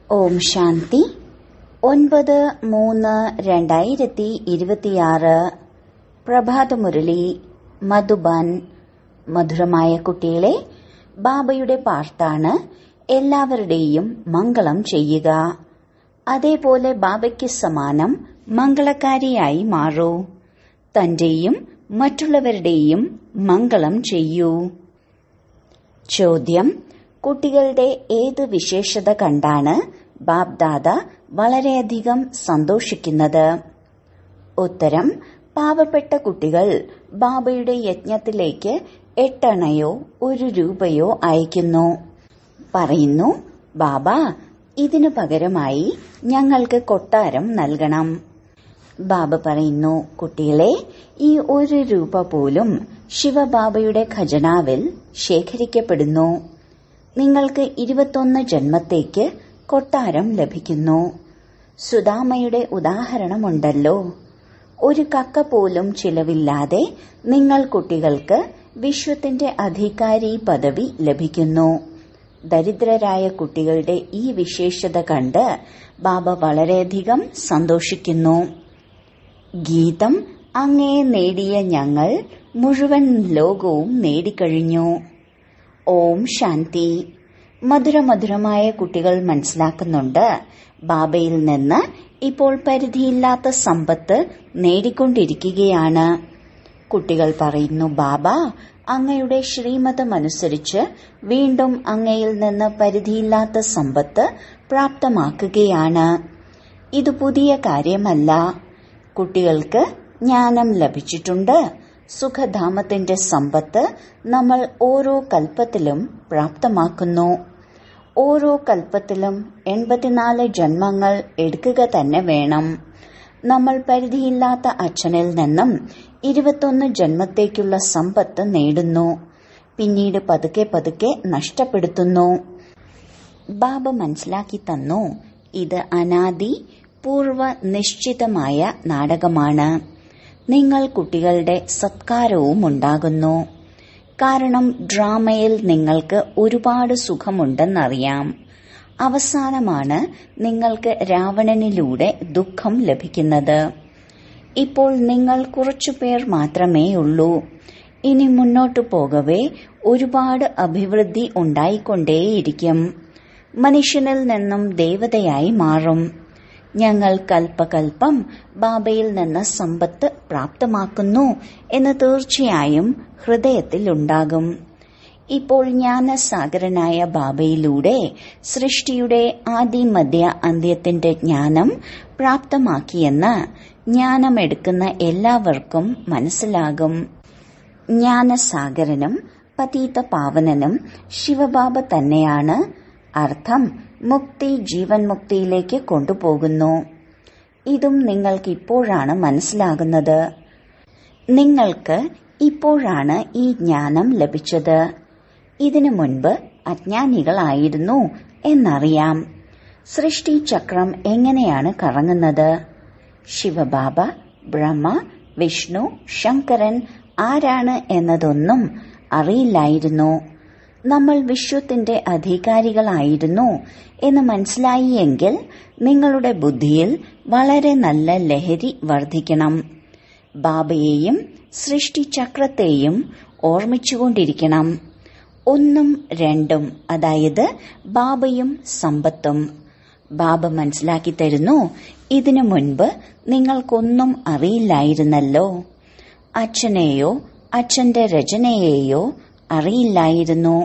ഓം ശാന്തി ഒൻപത് മൂന്ന് രണ്ടായിരത്തി ഇരുപത്തിയാറ് പ്രഭാതമുരളി മധുബൻ മധുരമായ കുട്ടികളെ ബാബയുടെ പാർത്താണ് എല്ലാവരുടെയും മംഗളം ചെയ്യുക അതേപോലെ ബാബയ്ക്ക് സമാനം മംഗളക്കാരിയായി മാറൂ തന്റെയും മറ്റുള്ളവരുടെയും മംഗളം ചെയ്യൂ ചോദ്യം കുട്ടികളുടെ ഏത് വിശേഷത കണ്ടാണ് ബാബ്ദാദ വളരെയധികം സന്തോഷിക്കുന്നത് ഉത്തരം പാവപ്പെട്ട കുട്ടികൾ ബാബയുടെ യജ്ഞത്തിലേക്ക് എട്ടണയോ ഒരു രൂപയോ അയക്കുന്നു പറയുന്നു ബാബ ഇതിനു പകരമായി ഞങ്ങൾക്ക് കൊട്ടാരം നൽകണം ബാബ പറയുന്നു കുട്ടികളെ ഈ ഒരു രൂപ പോലും ശിവബാബയുടെ ഖജനാവിൽ ശേഖരിക്കപ്പെടുന്നു നിങ്ങൾക്ക് ഇരുപത്തൊന്ന് ജന്മത്തേക്ക് കൊട്ടാരം ലഭിക്കുന്നു സുദാമയുടെ ഉദാഹരണമുണ്ടല്ലോ ഒരു കക്ക പോലും ചിലവില്ലാതെ നിങ്ങൾ കുട്ടികൾക്ക് വിശ്വത്തിന്റെ അധികാരി പദവി ലഭിക്കുന്നു ദരിദ്രരായ കുട്ടികളുടെ ഈ വിശേഷത കണ്ട് ബാബ വളരെയധികം സന്തോഷിക്കുന്നു ഗീതം അങ്ങേ നേടിയ ഞങ്ങൾ മുഴുവൻ ലോകവും നേടിക്കഴിഞ്ഞു ഓം ശാന്തി മധുരമധുരമായ കുട്ടികൾ മനസ്സിലാക്കുന്നുണ്ട് ബാബയിൽ നിന്ന് ഇപ്പോൾ പരിധിയില്ലാത്ത സമ്പത്ത് നേടിക്കൊണ്ടിരിക്കുകയാണ് കുട്ടികൾ പറയുന്നു ബാബ അങ്ങയുടെ ശ്രീമതമനുസരിച്ച് വീണ്ടും അങ്ങയിൽ നിന്ന് പരിധിയില്ലാത്ത സമ്പത്ത് പ്രാപ്തമാക്കുകയാണ് ഇത് പുതിയ കാര്യമല്ല കുട്ടികൾക്ക് ജ്ഞാനം ലഭിച്ചിട്ടുണ്ട് സുഖധാമത്തിന്റെ സമ്പത്ത് നമ്മൾ ഓരോ കൽപ്പത്തിലും പ്രാപ്തമാക്കുന്നു ഓരോ കൽപ്പത്തിലും എൺപത്തിനാല് ജന്മങ്ങൾ എടുക്കുക തന്നെ വേണം നമ്മൾ പരിധിയില്ലാത്ത അച്ഛനിൽ നിന്നും ഇരുപത്തൊന്ന് ജന്മത്തേക്കുള്ള സമ്പത്ത് നേടുന്നു പിന്നീട് പതുക്കെ പതുക്കെ നഷ്ടപ്പെടുത്തുന്നു ബാബ മനസ്സിലാക്കി തന്നു ഇത് അനാദി പൂർവ നിശ്ചിതമായ നാടകമാണ് നിങ്ങൾ കുട്ടികളുടെ സത്കാരവും ഉണ്ടാകുന്നു കാരണം ഡ്രാമയിൽ നിങ്ങൾക്ക് ഒരുപാട് സുഖമുണ്ടെന്നറിയാം അവസാനമാണ് നിങ്ങൾക്ക് രാവണനിലൂടെ ദുഃഖം ലഭിക്കുന്നത് ഇപ്പോൾ നിങ്ങൾ കുറച്ചുപേർ മാത്രമേ ഉള്ളൂ ഇനി മുന്നോട്ടു പോകവേ ഒരുപാട് അഭിവൃദ്ധി ഉണ്ടായിക്കൊണ്ടേയിരിക്കും മനുഷ്യനിൽ നിന്നും ദേവതയായി മാറും ഞങ്ങൾ കൽപ്പകൽപ്പം ബാബയിൽ നിന്ന് സമ്പത്ത് പ്രാപ്തമാക്കുന്നു എന്ന് തീർച്ചയായും ഹൃദയത്തിൽ ഉണ്ടാകും ഇപ്പോൾ ജ്ഞാനസാഗരനായ ബാബയിലൂടെ സൃഷ്ടിയുടെ ആദിമധ്യ അന്ത്യത്തിന്റെ ജ്ഞാനം പ്രാപ്തമാക്കിയെന്ന് ജ്ഞാനമെടുക്കുന്ന എല്ലാവർക്കും മനസ്സിലാകും ജ്ഞാനസാഗരനും പതീത പാവനനും ശിവബാബ തന്നെയാണ് അർത്ഥം മുക്തി ജീവൻ മുക്തിയിലേക്ക് കൊണ്ടുപോകുന്നു ഇതും നിങ്ങൾക്ക് ഇപ്പോഴാണ് മനസ്സിലാകുന്നത് നിങ്ങൾക്ക് ഇപ്പോഴാണ് ഈ ജ്ഞാനം ലഭിച്ചത് ഇതിനു മുൻപ് അജ്ഞാനികളായിരുന്നു എന്നറിയാം സൃഷ്ടിചക്രം എങ്ങനെയാണ് കറങ്ങുന്നത് ശിവബാബ ബ്രഹ്മ വിഷ്ണു ശങ്കരൻ ആരാണ് എന്നതൊന്നും അറിയില്ലായിരുന്നു നമ്മൾ വിശ്വത്തിന്റെ അധികാരികളായിരുന്നു എന്ന് മനസ്സിലായി എങ്കിൽ നിങ്ങളുടെ ബുദ്ധിയിൽ വളരെ നല്ല ലഹരി വർദ്ധിക്കണം ബാബയെയും സൃഷ്ടിചക്രത്തെയും ഓർമ്മിച്ചുകൊണ്ടിരിക്കണം ഒന്നും രണ്ടും അതായത് ബാബയും സമ്പത്തും ബാബ മനസ്സിലാക്കി തരുന്നു ഇതിനു മുൻപ് നിങ്ങൾക്കൊന്നും അറിയില്ലായിരുന്നല്ലോ അച്ഛനെയോ അച്ഛന്റെ രചനയെയോ അറിയില്ലായിരുന്നു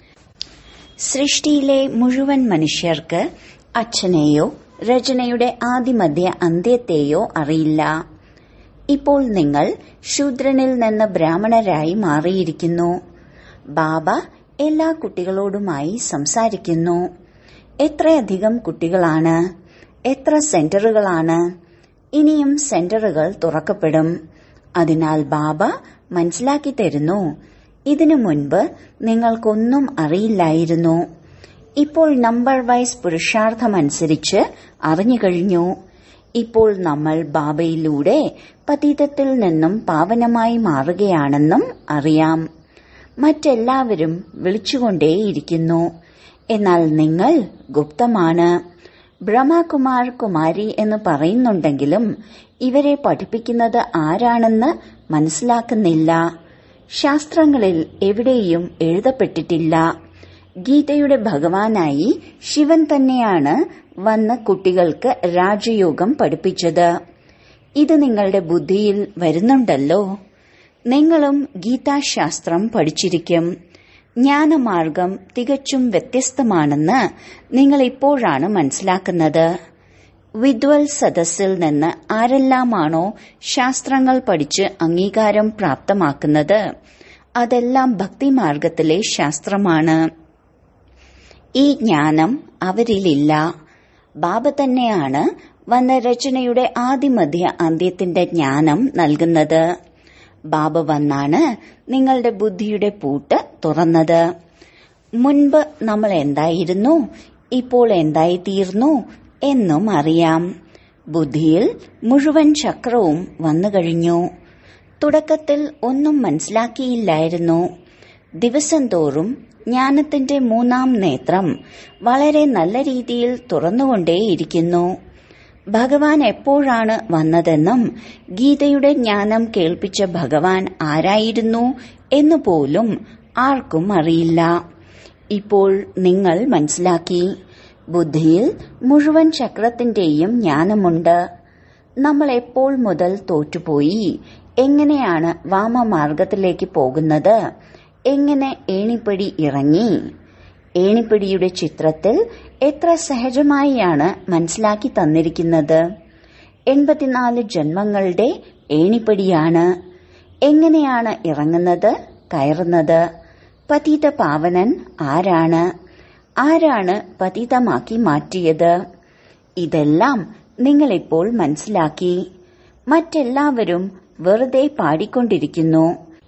സൃഷ്ടിയിലെ മുഴുവൻ മനുഷ്യർക്ക് അച്ഛനെയോ രചനയുടെ ആദിമധ്യ അന്ത്യത്തെയോ അറിയില്ല ഇപ്പോൾ നിങ്ങൾ ശൂദ്രനിൽ നിന്ന് ബ്രാഹ്മണരായി മാറിയിരിക്കുന്നു ബാബ എല്ലാ കുട്ടികളോടുമായി സംസാരിക്കുന്നു എത്രയധികം കുട്ടികളാണ് എത്ര സെന്ററുകളാണ് ഇനിയും സെന്ററുകൾ തുറക്കപ്പെടും അതിനാൽ ബാബ മനസ്സിലാക്കി തരുന്നു ഇതിനു മുൻപ് നിങ്ങൾക്കൊന്നും അറിയില്ലായിരുന്നു ഇപ്പോൾ നമ്പർ വൈസ് പുരുഷാർത്ഥമനുസരിച്ച് അറിഞ്ഞു കഴിഞ്ഞു ഇപ്പോൾ നമ്മൾ ബാബയിലൂടെ പതീതത്തിൽ നിന്നും പാവനമായി മാറുകയാണെന്നും അറിയാം മറ്റെല്ലാവരും വിളിച്ചുകൊണ്ടേയിരിക്കുന്നു എന്നാൽ നിങ്ങൾ ഗുപ്തമാണ് ബ്രഹ്മകുമാർ കുമാരി എന്ന് പറയുന്നുണ്ടെങ്കിലും ഇവരെ പഠിപ്പിക്കുന്നത് ആരാണെന്ന് മനസ്സിലാക്കുന്നില്ല ശാസ്ത്രങ്ങളിൽ എവിടെയും എഴുതപ്പെട്ടിട്ടില്ല ഗീതയുടെ ഭഗവാനായി ശിവൻ തന്നെയാണ് വന്ന് കുട്ടികൾക്ക് രാജയോഗം പഠിപ്പിച്ചത് ഇത് നിങ്ങളുടെ ബുദ്ധിയിൽ വരുന്നുണ്ടല്ലോ നിങ്ങളും ഗീതാശാസ്ത്രം പഠിച്ചിരിക്കും ജ്ഞാനമാർഗം തികച്ചും വ്യത്യസ്തമാണെന്ന് നിങ്ങൾ ഇപ്പോഴാണ് മനസ്സിലാക്കുന്നത് വിദ്വൽ സദസ്സിൽ നിന്ന് ആരെല്ലാമാണോ ശാസ്ത്രങ്ങൾ പഠിച്ച് അംഗീകാരം പ്രാപ്തമാക്കുന്നത് അതെല്ലാം ഭക്തിമാർഗത്തിലെ ശാസ്ത്രമാണ് ഈ ജ്ഞാനം അവരിലില്ല ബാബ തന്നെയാണ് വന്ന രചനയുടെ ആദിമധ്യ അന്ത്യത്തിന്റെ ജ്ഞാനം നൽകുന്നത് ബാബ വന്നാണ് നിങ്ങളുടെ ബുദ്ധിയുടെ പൂട്ട് തുറന്നത് മുൻപ് നമ്മൾ എന്തായിരുന്നു ഇപ്പോൾ എന്തായിത്തീർന്നു എന്നും അറിയാം ബുദ്ധിയിൽ മുഴുവൻ ചക്രവും വന്നു കഴിഞ്ഞു തുടക്കത്തിൽ ഒന്നും മനസ്സിലാക്കിയില്ലായിരുന്നു ദിവസം തോറും ജ്ഞാനത്തിന്റെ മൂന്നാം നേത്രം വളരെ നല്ല രീതിയിൽ തുറന്നുകൊണ്ടേയിരിക്കുന്നു ഭഗവാൻ എപ്പോഴാണ് വന്നതെന്നും ഗീതയുടെ ജ്ഞാനം കേൾപ്പിച്ച ഭഗവാൻ ആരായിരുന്നു എന്ന് പോലും ആർക്കും അറിയില്ല ഇപ്പോൾ നിങ്ങൾ മനസ്സിലാക്കി ബുദ്ധിയിൽ മുഴുവൻ ചക്രത്തിന്റെയും ജ്ഞാനമുണ്ട് നമ്മൾ എപ്പോൾ മുതൽ തോറ്റുപോയി എങ്ങനെയാണ് വാമമാർഗത്തിലേക്ക് പോകുന്നത് എങ്ങനെ ഏണിപ്പടി ഇറങ്ങി ഏണിപ്പടിയുടെ ചിത്രത്തിൽ എത്ര സഹജമായാണ് മനസ്സിലാക്കി തന്നിരിക്കുന്നത് എൺപത്തിനാല് ജന്മങ്ങളുടെ ഏണിപ്പടിയാണ് എങ്ങനെയാണ് ഇറങ്ങുന്നത് കയറുന്നത് പതിത പാവനൻ ആരാണ് ആരാണ് പതിതമാക്കി മാറ്റിയത് ഇതെല്ലാം നിങ്ങളിപ്പോൾ മനസ്സിലാക്കി മറ്റെല്ലാവരും വെറുതെ പാടിക്കൊണ്ടിരിക്കുന്നു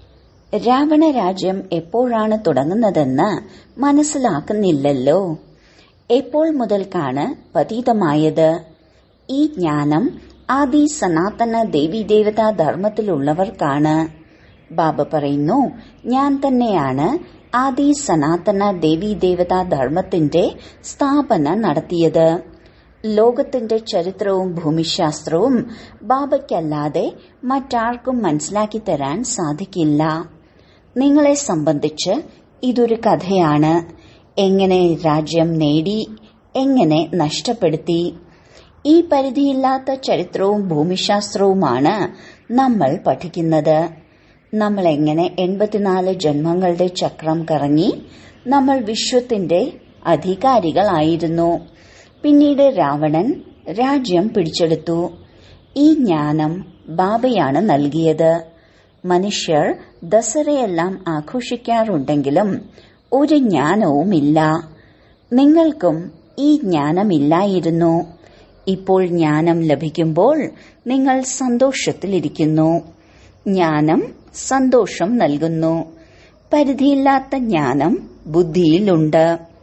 രാവണ രാജ്യം എപ്പോഴാണ് തുടങ്ങുന്നതെന്ന് മനസ്സിലാക്കുന്നില്ലല്ലോ എപ്പോൾ മുതൽക്കാണ് പതീതമായത് ഈ ജ്ഞാനം ആദി സനാതന ദേവീദേവതാ ധർമ്മത്തിലുള്ളവർക്കാണ് ബാബ പറയുന്നു ഞാൻ തന്നെയാണ് ആദി സനാതന ദേവീദേവതാ ധർമ്മത്തിന്റെ സ്ഥാപന നടത്തിയത് ലോകത്തിന്റെ ചരിത്രവും ഭൂമിശാസ്ത്രവും ബാബയ്ക്കല്ലാതെ മറ്റാർക്കും മനസ്സിലാക്കി തരാൻ സാധിക്കില്ല നിങ്ങളെ സംബന്ധിച്ച് ഇതൊരു കഥയാണ് എങ്ങനെ രാജ്യം നേടി എങ്ങനെ നഷ്ടപ്പെടുത്തി ഈ പരിധിയില്ലാത്ത ചരിത്രവും ഭൂമിശാസ്ത്രവുമാണ് നമ്മൾ പഠിക്കുന്നത് നമ്മൾ എങ്ങനെ എൺപത്തിനാല് ജന്മങ്ങളുടെ ചക്രം കറങ്ങി നമ്മൾ വിശ്വത്തിന്റെ അധികാരികളായിരുന്നു പിന്നീട് രാവണൻ രാജ്യം പിടിച്ചെടുത്തു ഈ ജ്ഞാനം ബാബയാണ് നൽകിയത് മനുഷ്യർ ദസറയെല്ലാം ആഘോഷിക്കാറുണ്ടെങ്കിലും ഒരു ജ്ഞാനവുമില്ല നിങ്ങൾക്കും ഈ ജ്ഞാനമില്ലായിരുന്നു ഇപ്പോൾ ജ്ഞാനം ലഭിക്കുമ്പോൾ നിങ്ങൾ സന്തോഷത്തിലിരിക്കുന്നു ജ്ഞാനം സന്തോഷം നൽകുന്നു പരിധിയില്ലാത്ത ജ്ഞാനം ബുദ്ധിയിലുണ്ട്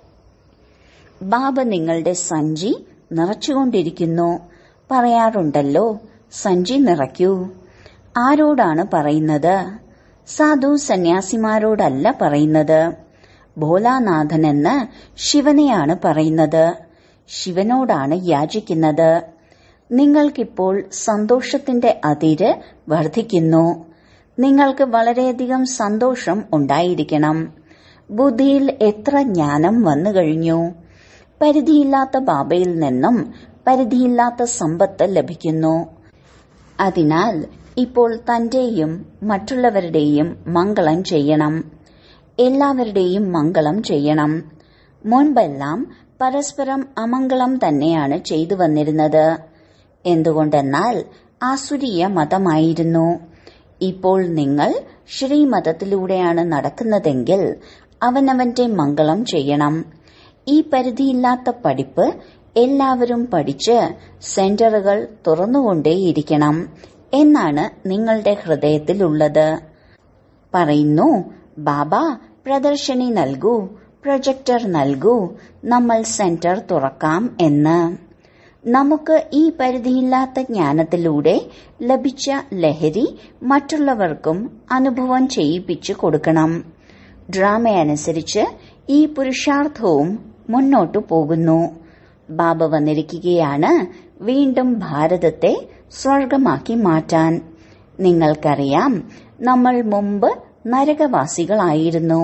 ബാബ നിങ്ങളുടെ സഞ്ചി നിറച്ചുകൊണ്ടിരിക്കുന്നു പറയാറുണ്ടല്ലോ സഞ്ചി നിറയ്ക്കൂ ആരോടാണ് പറയുന്നത് സാധു സന്യാസിമാരോടല്ല പറയുന്നത് ഭോലാനാഥൻ എന്ന് ശിവനെയാണ് പറയുന്നത് ശിവനോടാണ് യാചിക്കുന്നത് നിങ്ങൾക്കിപ്പോൾ സന്തോഷത്തിന്റെ അതിര് വർദ്ധിക്കുന്നു നിങ്ങൾക്ക് വളരെയധികം സന്തോഷം ഉണ്ടായിരിക്കണം ബുദ്ധിയിൽ എത്ര ജ്ഞാനം വന്നു കഴിഞ്ഞു പരിധിയില്ലാത്ത ബാബയിൽ നിന്നും പരിധിയില്ലാത്ത സമ്പത്ത് ലഭിക്കുന്നു അതിനാൽ ഇപ്പോൾ തന്റെയും മറ്റുള്ളവരുടെയും മംഗളം ചെയ്യണം എല്ലാവരുടെയും മംഗളം ചെയ്യണം മുൻപെല്ലാം പരസ്പരം അമംഗളം തന്നെയാണ് ചെയ്തു വന്നിരുന്നത് എന്തുകൊണ്ടെന്നാൽ ആസുരീയ മതമായിരുന്നു ഇപ്പോൾ നിങ്ങൾ ശ്രീമതത്തിലൂടെയാണ് നടക്കുന്നതെങ്കിൽ അവനവന്റെ മംഗളം ചെയ്യണം ഈ പരിധിയില്ലാത്ത പഠിപ്പ് എല്ലാവരും പഠിച്ച് സെന്ററുകൾ തുറന്നുകൊണ്ടേയിരിക്കണം എന്നാണ് നിങ്ങളുടെ ഹൃദയത്തിലുള്ളത് പറയുന്നു ബാബ പ്രദർശനി നൽകൂ പ്രൊജക്ടർ നൽകൂ നമ്മൾ സെന്റർ തുറക്കാം എന്ന് നമുക്ക് ഈ പരിധിയില്ലാത്ത ജ്ഞാനത്തിലൂടെ ലഭിച്ച ലഹരി മറ്റുള്ളവർക്കും അനുഭവം ചെയ്യിപ്പിച്ചു കൊടുക്കണം ഡ്രാമയനുസരിച്ച് ഈ പുരുഷാർത്ഥവും മുന്നോട്ടു പോകുന്നു ബാബ വന്നിരിക്കുകയാണ് വീണ്ടും ഭാരതത്തെ സ്വർഗമാക്കി മാറ്റാൻ നിങ്ങൾക്കറിയാം നമ്മൾ മുമ്പ് നരകവാസികളായിരുന്നു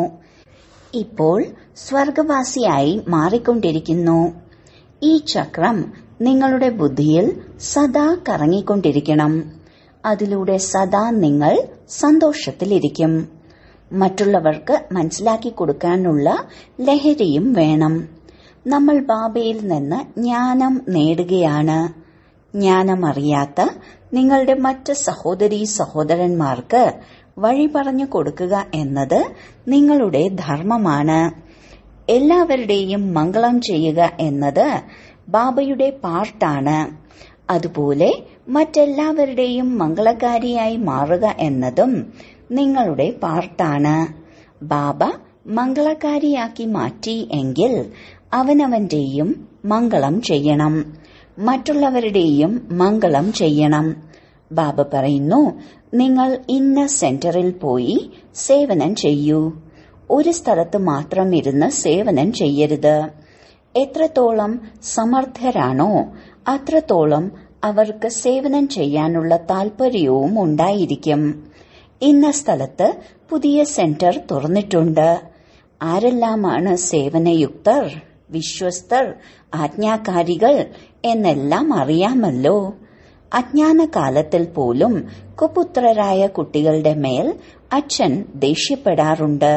ഇപ്പോൾ സ്വർഗവാസിയായി മാറിക്കൊണ്ടിരിക്കുന്നു ഈ ചക്രം നിങ്ങളുടെ ബുദ്ധിയിൽ സദാ കറങ്ങിക്കൊണ്ടിരിക്കണം അതിലൂടെ സദാ നിങ്ങൾ സന്തോഷത്തിലിരിക്കും മറ്റുള്ളവർക്ക് മനസ്സിലാക്കി കൊടുക്കാനുള്ള ലഹരിയും വേണം നമ്മൾ ബാബയിൽ നിന്ന് ജ്ഞാനം നേടുകയാണ് ജ്ഞാനമറിയാത്ത നിങ്ങളുടെ മറ്റ് സഹോദരീ സഹോദരന്മാർക്ക് വഴി പറഞ്ഞു കൊടുക്കുക എന്നത് നിങ്ങളുടെ ധർമ്മമാണ് എല്ലാവരുടെയും മംഗളം ചെയ്യുക എന്നത് ബാബയുടെ പാർട്ടാണ് അതുപോലെ മറ്റെല്ലാവരുടെയും മംഗളകാരിയായി മാറുക എന്നതും നിങ്ങളുടെ പാർട്ടാണ് ബാബ മംഗളകാരിയാക്കി മാറ്റി എങ്കിൽ അവനവന്റെയും മംഗളം ചെയ്യണം മറ്റുള്ളവരുടെയും മംഗളം ചെയ്യണം ബാബ പറയുന്നു നിങ്ങൾ ഇന്ന സെന്ററിൽ പോയി സേവനം ചെയ്യൂ ഒരു സ്ഥലത്ത് മാത്രം ഇരുന്ന് സേവനം ചെയ്യരുത് എത്രത്തോളം സമർത്ഥരാണോ അത്രത്തോളം അവർക്ക് സേവനം ചെയ്യാനുള്ള താൽപര്യവും ഉണ്ടായിരിക്കും ഇന്ന സ്ഥലത്ത് പുതിയ സെന്റർ തുറന്നിട്ടുണ്ട് ആരെല്ലാമാണ് സേവനയുക്തർ വിശ്വസ്തർ ആജ്ഞാകാരികൾ എന്നെല്ലാം അറിയാമല്ലോ അജ്ഞാന കാലത്തിൽ പോലും കുപുത്രരായ കുട്ടികളുടെ മേൽ അച്ഛൻ ദേഷ്യപ്പെടാറുണ്ട്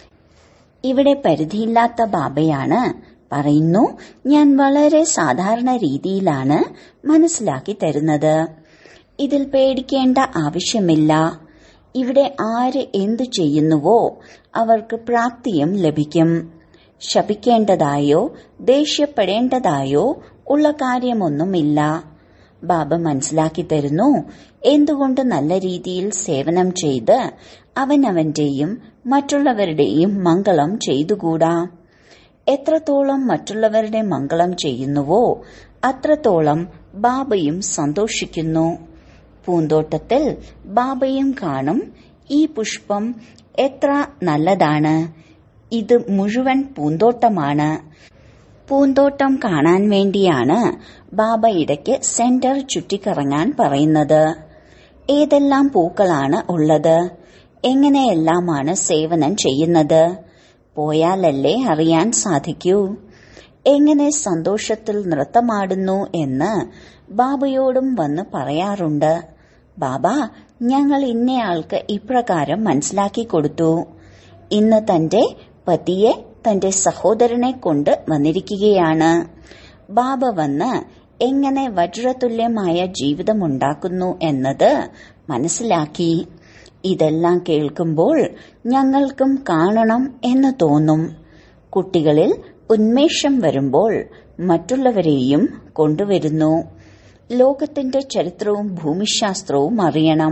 ഇവിടെ പരിധിയില്ലാത്ത ബാബയാണ് പറയുന്നു ഞാൻ വളരെ സാധാരണ രീതിയിലാണ് മനസ്സിലാക്കി തരുന്നത് ഇതിൽ പേടിക്കേണ്ട ആവശ്യമില്ല ഇവിടെ ആര് എന്തു ചെയ്യുന്നുവോ അവർക്ക് പ്രാപ്തിയും ലഭിക്കും ശപിക്കേണ്ടതായോ ദേഷ്യപ്പെടേണ്ടതായോ ഉള്ള കാര്യമൊന്നുമില്ല ബാബ മനസ്സിലാക്കി തരുന്നു എന്തുകൊണ്ട് നല്ല രീതിയിൽ സേവനം ചെയ്ത് അവനവന്റെയും മറ്റുള്ളവരുടെയും മംഗളം ചെയ്തുകൂടാ എത്രത്തോളം മറ്റുള്ളവരുടെ മംഗളം ചെയ്യുന്നുവോ അത്രത്തോളം ബാബയും സന്തോഷിക്കുന്നു പൂന്തോട്ടത്തിൽ ബാബയും കാണും ഈ പുഷ്പം എത്ര നല്ലതാണ് ഇത് മുഴുവൻ പൂന്തോട്ടമാണ് പൂന്തോട്ടം കാണാൻ വേണ്ടിയാണ് ബാബ ഇടയ്ക്ക് സെന്റർ ചുറ്റിക്കറങ്ങാൻ പറയുന്നത് ഏതെല്ലാം പൂക്കളാണ് ഉള്ളത് എങ്ങനെയെല്ലാമാണ് സേവനം ചെയ്യുന്നത് പോയാലല്ലേ അറിയാൻ സാധിക്കൂ എങ്ങനെ സന്തോഷത്തിൽ നൃത്തമാടുന്നു എന്ന് ബാബയോടും വന്ന് പറയാറുണ്ട് ബാബ ഞങ്ങൾ ഇന്നയാൾക്ക് ഇപ്രകാരം മനസ്സിലാക്കി കൊടുത്തു ഇന്ന് തന്റെ പതിയെ തന്റെ സഹോദരനെ കൊണ്ട് വന്നിരിക്കുകയാണ് ബാബ വന്ന് എങ്ങനെ വജ്രതുല്യമായ ജീവിതമുണ്ടാക്കുന്നു എന്നത് മനസ്സിലാക്കി ഇതെല്ലാം കേൾക്കുമ്പോൾ ഞങ്ങൾക്കും കാണണം എന്ന് തോന്നും കുട്ടികളിൽ ഉന്മേഷം വരുമ്പോൾ മറ്റുള്ളവരെയും കൊണ്ടുവരുന്നു ലോകത്തിന്റെ ചരിത്രവും ഭൂമിശാസ്ത്രവും അറിയണം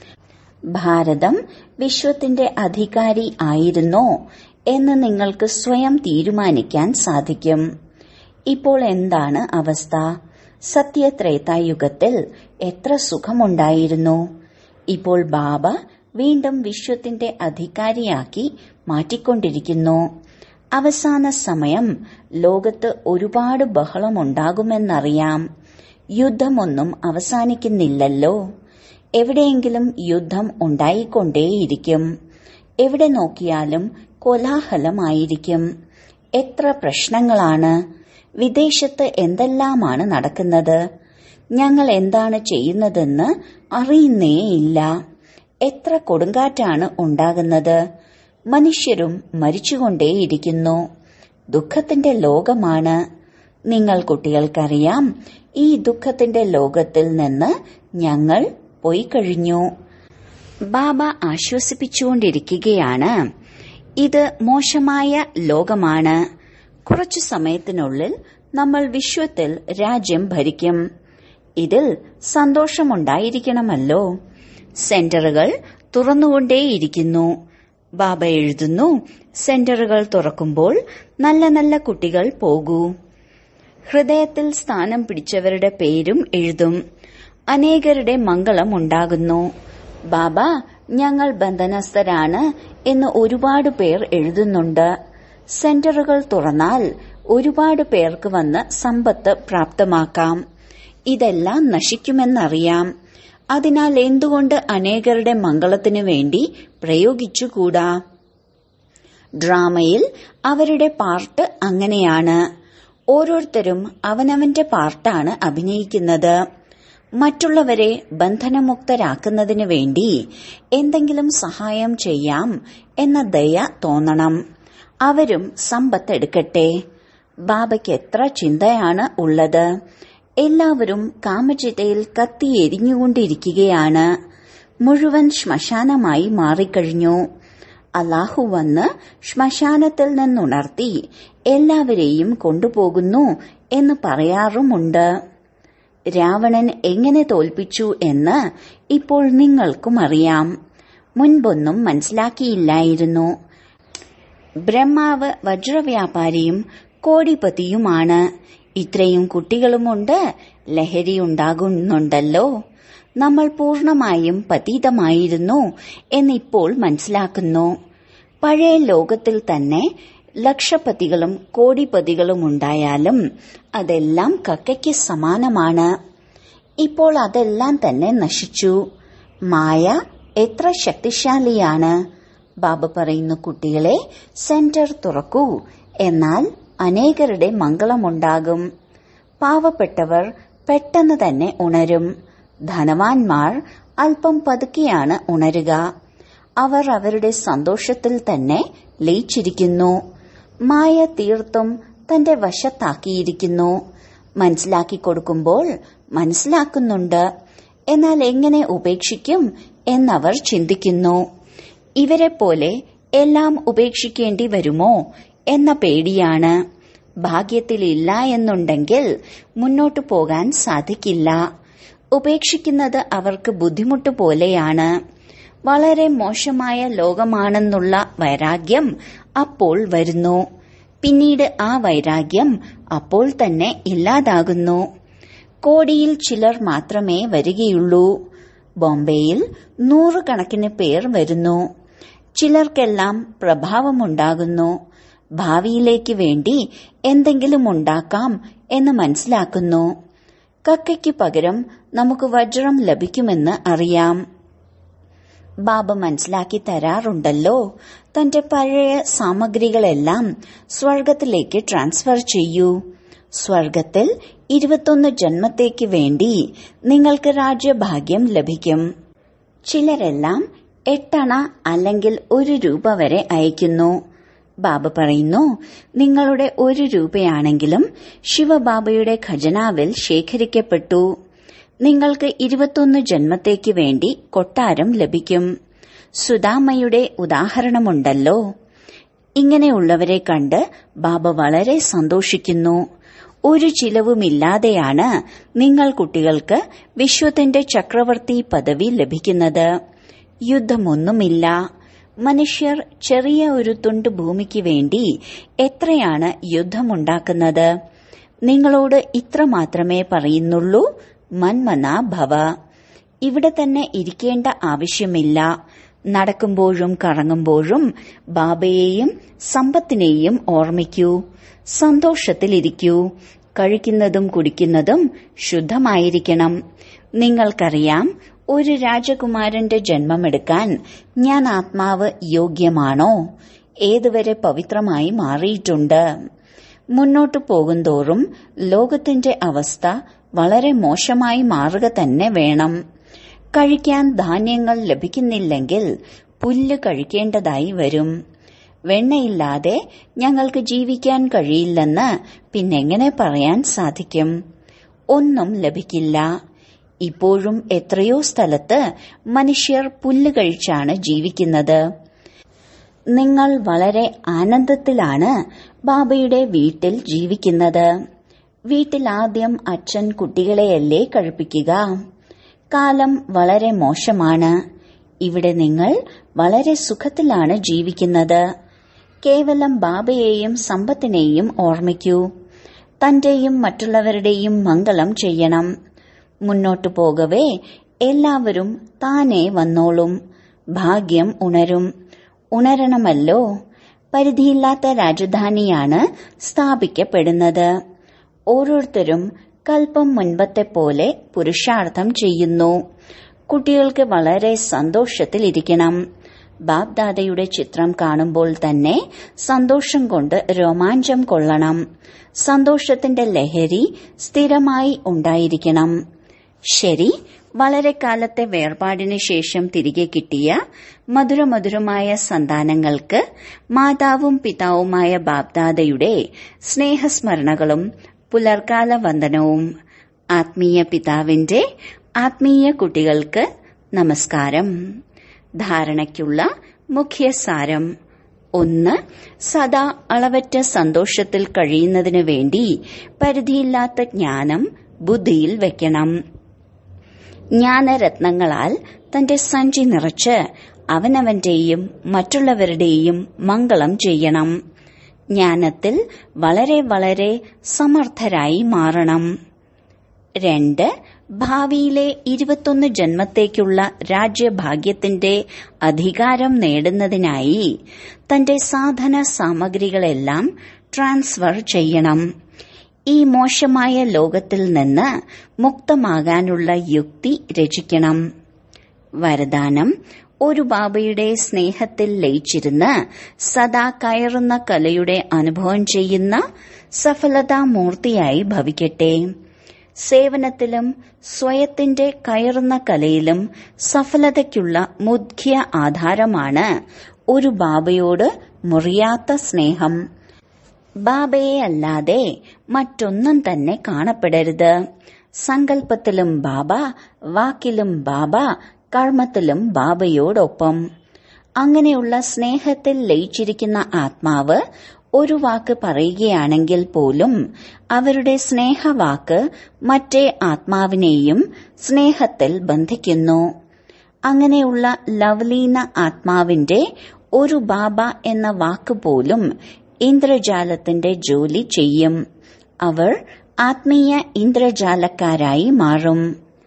ഭാരതം വിശ്വത്തിന്റെ അധികാരി ആയിരുന്നോ എന്ന് നിങ്ങൾക്ക് സ്വയം തീരുമാനിക്കാൻ സാധിക്കും ഇപ്പോൾ എന്താണ് അവസ്ഥ സത്യത്രേതായുഗത്തിൽ എത്ര സുഖമുണ്ടായിരുന്നു ഇപ്പോൾ ബാബ വീണ്ടും വിശ്വത്തിന്റെ അധികാരിയാക്കി മാറ്റിക്കൊണ്ടിരിക്കുന്നു അവസാന സമയം ലോകത്ത് ഒരുപാട് ബഹളമുണ്ടാകുമെന്നറിയാം യുദ്ധമൊന്നും അവസാനിക്കുന്നില്ലല്ലോ എവിടെയെങ്കിലും യുദ്ധം ഉണ്ടായിക്കൊണ്ടേയിരിക്കും എവിടെ നോക്കിയാലും കോലാഹലമായിരിക്കും എത്ര പ്രശ്നങ്ങളാണ് വിദേശത്ത് എന്തെല്ലാമാണ് നടക്കുന്നത് ഞങ്ങൾ എന്താണ് ചെയ്യുന്നതെന്ന് അറിയുന്നേയില്ല എത്ര കൊടുങ്കാറ്റാണ് ഉണ്ടാകുന്നത് മനുഷ്യരും മരിച്ചുകൊണ്ടേയിരിക്കുന്നു ദുഃഖത്തിന്റെ ലോകമാണ് നിങ്ങൾ കുട്ടികൾക്കറിയാം ഈ ദുഃഖത്തിന്റെ ലോകത്തിൽ നിന്ന് ഞങ്ങൾ പോയി കഴിഞ്ഞു ബാബ ആശ്വസിപ്പിച്ചുകൊണ്ടിരിക്കുകയാണ് ഇത് മോശമായ ലോകമാണ് കുറച്ചു സമയത്തിനുള്ളിൽ നമ്മൾ വിശ്വത്തിൽ രാജ്യം ഭരിക്കും ഇതിൽ സന്തോഷമുണ്ടായിരിക്കണമല്ലോ സെന്ററുകൾ തുറന്നുകൊണ്ടേയിരിക്കുന്നു ബാബ എഴുതുന്നു സെന്ററുകൾ തുറക്കുമ്പോൾ നല്ല നല്ല കുട്ടികൾ പോകൂ ഹൃദയത്തിൽ സ്ഥാനം പിടിച്ചവരുടെ പേരും എഴുതും അനേകരുടെ മംഗളം ഉണ്ടാകുന്നു ബാബ ഞങ്ങൾ ബന്ധനസ്ഥരാണ് എന്ന് ഒരുപാട് പേർ എഴുതുന്നുണ്ട് സെന്ററുകൾ തുറന്നാൽ ഒരുപാട് പേർക്ക് വന്ന് സമ്പത്ത് പ്രാപ്തമാക്കാം ഇതെല്ലാം നശിക്കുമെന്നറിയാം അതിനാൽ എന്തുകൊണ്ട് അനേകരുടെ മംഗളത്തിനു വേണ്ടി പ്രയോഗിച്ചുകൂടാ ഡ്രാമയിൽ അവരുടെ പാർട്ട് അങ്ങനെയാണ് ഓരോരുത്തരും അവനവന്റെ പാർട്ടാണ് അഭിനയിക്കുന്നത് മറ്റുള്ളവരെ ബന്ധനമുക്തരാക്കുന്നതിന് വേണ്ടി എന്തെങ്കിലും സഹായം ചെയ്യാം എന്ന ദയ തോന്നണം അവരും സമ്പത്തെടുക്കട്ടെ ബാബയ്ക്ക് എത്ര ചിന്തയാണ് ഉള്ളത് എല്ലാവരും കാമചിതയിൽ കത്തിയെരിഞ്ഞുകൊണ്ടിരിക്കുകയാണ് മുഴുവൻ ശ്മശാനമായി മാറിക്കഴിഞ്ഞു അള്ളാഹു വന്ന് ശ്മശാനത്തിൽ നിന്നുണർത്തി എല്ലാവരെയും കൊണ്ടുപോകുന്നു എന്ന് പറയാറുമുണ്ട് രാവണൻ എങ്ങനെ തോൽപ്പിച്ചു എന്ന് ഇപ്പോൾ നിങ്ങൾക്കും അറിയാം മുൻപൊന്നും മനസ്സിലാക്കിയില്ലായിരുന്നു ബ്രഹ്മാവ് വജ്രവ്യാപാരിയും കോടിപതിയുമാണ് ഇത്രയും കുട്ടികളുമുണ്ട് ലഹരിയുണ്ടാകുന്നുണ്ടല്ലോ നമ്മൾ പൂർണമായും പതീതമായിരുന്നു എന്നിപ്പോൾ മനസ്സിലാക്കുന്നു പഴയ ലോകത്തിൽ തന്നെ ലക്ഷപതികളും കോടിപതികളും ഉണ്ടായാലും അതെല്ലാം കക്കയ്ക്ക് സമാനമാണ് ഇപ്പോൾ അതെല്ലാം തന്നെ നശിച്ചു മായ എത്ര ശക്തിശാലിയാണ് ബാബ പറയുന്നു കുട്ടികളെ സെന്റർ തുറക്കൂ എന്നാൽ അനേകരുടെ മംഗളമുണ്ടാകും പാവപ്പെട്ടവർ പെട്ടെന്ന് തന്നെ ഉണരും ധനവാന്മാർ അല്പം പതുക്കെയാണ് ഉണരുക അവർ അവരുടെ സന്തോഷത്തിൽ തന്നെ ലയിച്ചിരിക്കുന്നു മായ തീർത്തും തന്റെ വശത്താക്കിയിരിക്കുന്നു മനസ്സിലാക്കി കൊടുക്കുമ്പോൾ മനസ്സിലാക്കുന്നുണ്ട് എന്നാൽ എങ്ങനെ ഉപേക്ഷിക്കും എന്നവർ ചിന്തിക്കുന്നു ഇവരെ പോലെ എല്ലാം ഉപേക്ഷിക്കേണ്ടി വരുമോ എന്ന പേടിയാണ് ഭാഗ്യത്തിലില്ല എന്നുണ്ടെങ്കിൽ മുന്നോട്ടു പോകാൻ സാധിക്കില്ല ഉപേക്ഷിക്കുന്നത് അവർക്ക് ബുദ്ധിമുട്ട് പോലെയാണ് വളരെ മോശമായ ലോകമാണെന്നുള്ള വൈരാഗ്യം അപ്പോൾ വരുന്നു പിന്നീട് ആ വൈരാഗ്യം അപ്പോൾ തന്നെ ഇല്ലാതാകുന്നു കോടിയിൽ ചിലർ മാത്രമേ വരികയുള്ളൂ ബോംബെയിൽ നൂറുകണക്കിന് പേർ വരുന്നു ചിലർക്കെല്ലാം പ്രഭാവമുണ്ടാകുന്നു ഭാവിയിലേക്ക് വേണ്ടി എന്തെങ്കിലും ഉണ്ടാക്കാം എന്ന് മനസ്സിലാക്കുന്നു കക്കയ്ക്ക് പകരം നമുക്ക് വജ്രം ലഭിക്കുമെന്ന് അറിയാം ബാബ മനസ്സിലാക്കി തരാറുണ്ടല്ലോ തന്റെ പഴയ സാമഗ്രികളെല്ലാം സ്വർഗത്തിലേക്ക് ട്രാൻസ്ഫർ ചെയ്യൂ സ്വർഗത്തിൽ ഇരുപത്തൊന്ന് ജന്മത്തേക്ക് വേണ്ടി നിങ്ങൾക്ക് രാജ്യഭാഗ്യം ലഭിക്കും ചിലരെല്ലാം എട്ടണ അല്ലെങ്കിൽ ഒരു രൂപ വരെ അയക്കുന്നു ബാബ പറയുന്നു നിങ്ങളുടെ ഒരു രൂപയാണെങ്കിലും ശിവബാബയുടെ ഖജനാവിൽ ശേഖരിക്കപ്പെട്ടു നിങ്ങൾക്ക് ഇരുപത്തൊന്ന് ജന്മത്തേക്ക് വേണ്ടി കൊട്ടാരം ലഭിക്കും സുദാമയുടെ ഉദാഹരണമുണ്ടല്ലോ ഇങ്ങനെയുള്ളവരെ കണ്ട് ബാബ വളരെ സന്തോഷിക്കുന്നു ഒരു ചിലവുമില്ലാതെയാണ് നിങ്ങൾ കുട്ടികൾക്ക് വിശ്വത്തിന്റെ ചക്രവർത്തി പദവി ലഭിക്കുന്നത് യുദ്ധമൊന്നുമില്ല മനുഷ്യർ ചെറിയ ഒരു തുണ്ട് ഭൂമിക്ക് വേണ്ടി എത്രയാണ് യുദ്ധമുണ്ടാക്കുന്നത് നിങ്ങളോട് ഇത്ര മാത്രമേ പറയുന്നുള്ളൂ മന്മന ഭവ ഇവിടെ തന്നെ ഇരിക്കേണ്ട ആവശ്യമില്ല നടക്കുമ്പോഴും കറങ്ങുമ്പോഴും ബാബയെയും സമ്പത്തിനെയും ഓർമ്മിക്കൂ സന്തോഷത്തിലിരിക്കൂ കഴിക്കുന്നതും കുടിക്കുന്നതും ശുദ്ധമായിരിക്കണം നിങ്ങൾക്കറിയാം ഒരു രാജകുമാരന്റെ ജന്മമെടുക്കാൻ ഞാൻ ആത്മാവ് യോഗ്യമാണോ ഏതുവരെ പവിത്രമായി മാറിയിട്ടുണ്ട് മുന്നോട്ടു പോകുന്തോറും ലോകത്തിന്റെ അവസ്ഥ വളരെ മോശമായി മാറുക തന്നെ വേണം കഴിക്കാൻ ധാന്യങ്ങൾ ലഭിക്കുന്നില്ലെങ്കിൽ പുല്ല് കഴിക്കേണ്ടതായി വരും വെണ്ണയില്ലാതെ ഞങ്ങൾക്ക് ജീവിക്കാൻ കഴിയില്ലെന്ന് പിന്നെങ്ങനെ പറയാൻ സാധിക്കും ഒന്നും ലഭിക്കില്ല ഇപ്പോഴും എത്രയോ സ്ഥലത്ത് മനുഷ്യർ പുല്ല് കഴിച്ചാണ് ജീവിക്കുന്നത് നിങ്ങൾ വളരെ ആനന്ദത്തിലാണ് ബാബയുടെ വീട്ടിൽ ജീവിക്കുന്നത് വീട്ടിൽ ആദ്യം അച്ഛൻ കുട്ടികളെയല്ലേ കഴിപ്പിക്കുക കാലം വളരെ മോശമാണ് ഇവിടെ നിങ്ങൾ വളരെ സുഖത്തിലാണ് ജീവിക്കുന്നത് കേവലം ബാബയെയും സമ്പത്തിനെയും ഓർമ്മിക്കൂ തന്റെയും മറ്റുള്ളവരുടെയും മംഗളം ചെയ്യണം മുന്നോട്ടു പോകവേ എല്ലാവരും താനെ വന്നോളും ഭാഗ്യം ഉണരും ഉണരണമല്ലോ പരിധിയില്ലാത്ത രാജധാനിയാണ് സ്ഥാപിക്കപ്പെടുന്നത് ഓരോരുത്തരും കൽപ്പം മുൻപത്തെ പോലെ പുരുഷാർത്ഥം ചെയ്യുന്നു കുട്ടികൾക്ക് വളരെ സന്തോഷത്തിലിരിക്കണം ബാബ്ദാദയുടെ ചിത്രം കാണുമ്പോൾ തന്നെ സന്തോഷം കൊണ്ട് രോമാഞ്ചം കൊള്ളണം സന്തോഷത്തിന്റെ ലഹരി സ്ഥിരമായി ഉണ്ടായിരിക്കണം ശരി വളരെ കാലത്തെ വേർപാടിന് ശേഷം തിരികെ കിട്ടിയ മധുരമധുരമായ സന്താനങ്ങൾക്ക് മാതാവും പിതാവുമായ ബാബ്ദാദയുടെ സ്നേഹസ്മരണകളും പുലർക്കാല വന്ദനവും ആത്മീയ പിതാവിന്റെ ആത്മീയ കുട്ടികൾക്ക് നമസ്കാരം ധാരണയ്ക്കുള്ള മുഖ്യ സാരം ഒന്ന് സദാ അളവറ്റ സന്തോഷത്തിൽ കഴിയുന്നതിനു വേണ്ടി പരിധിയില്ലാത്ത ജ്ഞാനം ബുദ്ധിയിൽ വെക്കണം ജ്ഞാനരത്നങ്ങളാൽ തന്റെ സഞ്ചി നിറച്ച് അവനവന്റെയും മറ്റുള്ളവരുടെയും മംഗളം ചെയ്യണം ജ്ഞാനത്തിൽ വളരെ വളരെ സമർത്ഥരായി മാറണം രണ്ട് ഭാവിയിലെ ഇരുപത്തൊന്ന് ജന്മത്തേക്കുള്ള രാജ്യഭാഗ്യത്തിന്റെ അധികാരം നേടുന്നതിനായി തന്റെ സാധന സാമഗ്രികളെല്ലാം ട്രാൻസ്ഫർ ചെയ്യണം ഈ മോശമായ ലോകത്തിൽ നിന്ന് മുക്തമാകാനുള്ള യുക്തി രചിക്കണം വരദാനം ഒരു ബാബയുടെ സ്നേഹത്തിൽ ലയിച്ചിരുന്ന് സദാ കയറുന്ന കലയുടെ അനുഭവം ചെയ്യുന്ന സഫലതാമൂർത്തിയായി ഭവിക്കട്ടെ സേവനത്തിലും സ്വയത്തിന്റെ കയറുന്ന കലയിലും സഫലതയ്ക്കുള്ള മുഖ്യ ആധാരമാണ് ഒരു ബാബയോട് മുറിയാത്ത സ്നേഹം ബാബയെ അല്ലാതെ മറ്റൊന്നും തന്നെ കാണപ്പെടരുത് സങ്കല്പത്തിലും ബാബ വാക്കിലും ബാബ കർമ്മത്തിലും ബാബയോടൊപ്പം അങ്ങനെയുള്ള സ്നേഹത്തിൽ ലയിച്ചിരിക്കുന്ന ആത്മാവ് ഒരു വാക്ക് പറയുകയാണെങ്കിൽ പോലും അവരുടെ സ്നേഹവാക്ക് മറ്റേ ആത്മാവിനെയും സ്നേഹത്തിൽ ബന്ധിക്കുന്നു അങ്ങനെയുള്ള ലവ്ലീന ആത്മാവിന്റെ ഒരു ബാബ എന്ന വാക്ക് പോലും ഇന്ദ്രജാലത്തിന്റെ ജോലി ചെയ്യും അവർ ആത്മീയ ഇന്ദ്രജാലക്കാരായി മാറും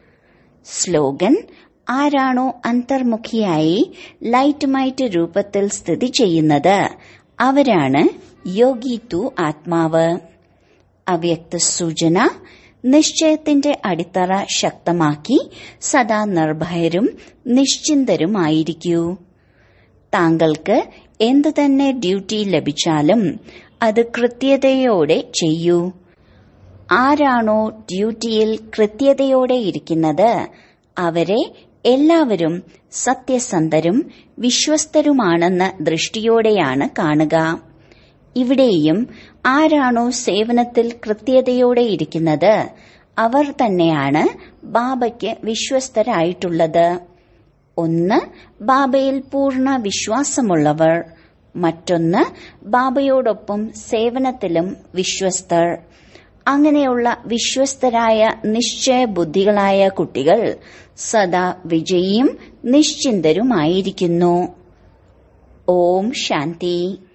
സ്ലോഗൻ ആരാണോ അന്തർമുഖിയായി ലൈറ്റ് മൈറ്റ് രൂപത്തിൽ സ്ഥിതി ചെയ്യുന്നത് അവരാണ് യോഗി തു ആത്മാവ് അവ്യക്ത സൂചന നിശ്ചയത്തിന്റെ അടിത്തറ ശക്തമാക്കി സദാ നിർഭയരും നിശ്ചിന്തരുമായിരിക്കൂ താങ്കൾക്ക് എന്തു തന്നെ ഡ്യൂട്ടി ലഭിച്ചാലും അത് കൃത്യതയോടെ ചെയ്യൂ ആരാണോ ഡ്യൂട്ടിയിൽ കൃത്യതയോടെ ഇരിക്കുന്നത് അവരെ എല്ലാവരും സത്യസന്ധരും വിശ്വസ്തരുമാണെന്ന ദൃഷ്ടിയോടെയാണ് കാണുക ഇവിടെയും ആരാണോ സേവനത്തിൽ കൃത്യതയോടെ ഇരിക്കുന്നത് അവർ തന്നെയാണ് ബാബയ്ക്ക് വിശ്വസ്തരായിട്ടുള്ളത് ഒന്ന് ബാബയിൽ പൂർണ്ണ വിശ്വാസമുള്ളവർ മറ്റൊന്ന് ബാബയോടൊപ്പം സേവനത്തിലും വിശ്വസ്തർ അങ്ങനെയുള്ള വിശ്വസ്തരായ നിശ്ചയ ബുദ്ധികളായ കുട്ടികൾ സദാ വിജയിയും നിശ്ചിന്തരുമായിരിക്കുന്നു ഓം ശാന്തി